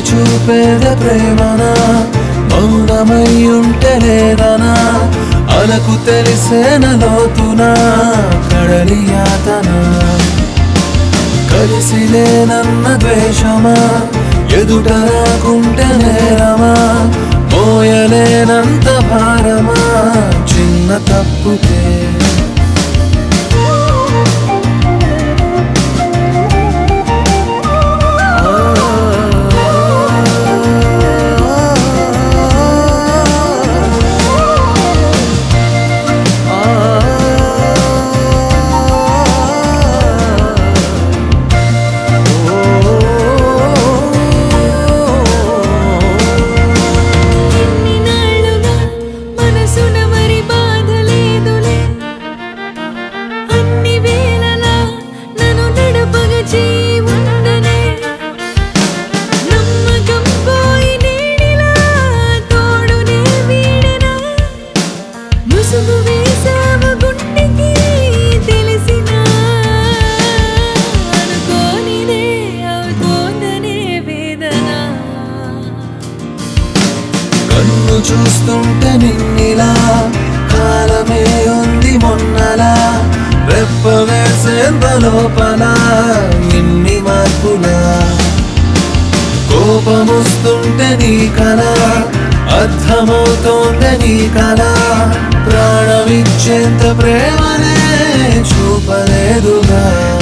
చూపేద ప్రేమనా మౌనమై ఉంటే లేదనా అలకు తెలిసేన లోతునా కడలి యాతన కలిసిలేనన్న ద్వేషమా ఎదుట రాకుంటే నేరమా మోయలేనంత భారమా చిన్న తప్పుకే ఎన్ని నాళ్ళుగా మనసున మరి బాధ లేదులే అన్ని వేళలా నన్ను నడపగ చేయి ఉండనే నమ్మకం పోయి నేడిలా తోడునే వీడనా ముసుగు వేసావు గుండెకి తెలిసినా అనుకోనిదే అవుతోందనే వేదన కన్ను చూస్తుంటే నిన్నిలా కాలమే ఉంది మొన్నలా రెప్ప వేసేంత లోపల ఇన్ని మార్పులా కోపమొస్తుంటే నీ కళ అర్థమవుతోంది నీ కళ ప్రాణమిచ్చేంత ప్రేమనే చూపలేదుగా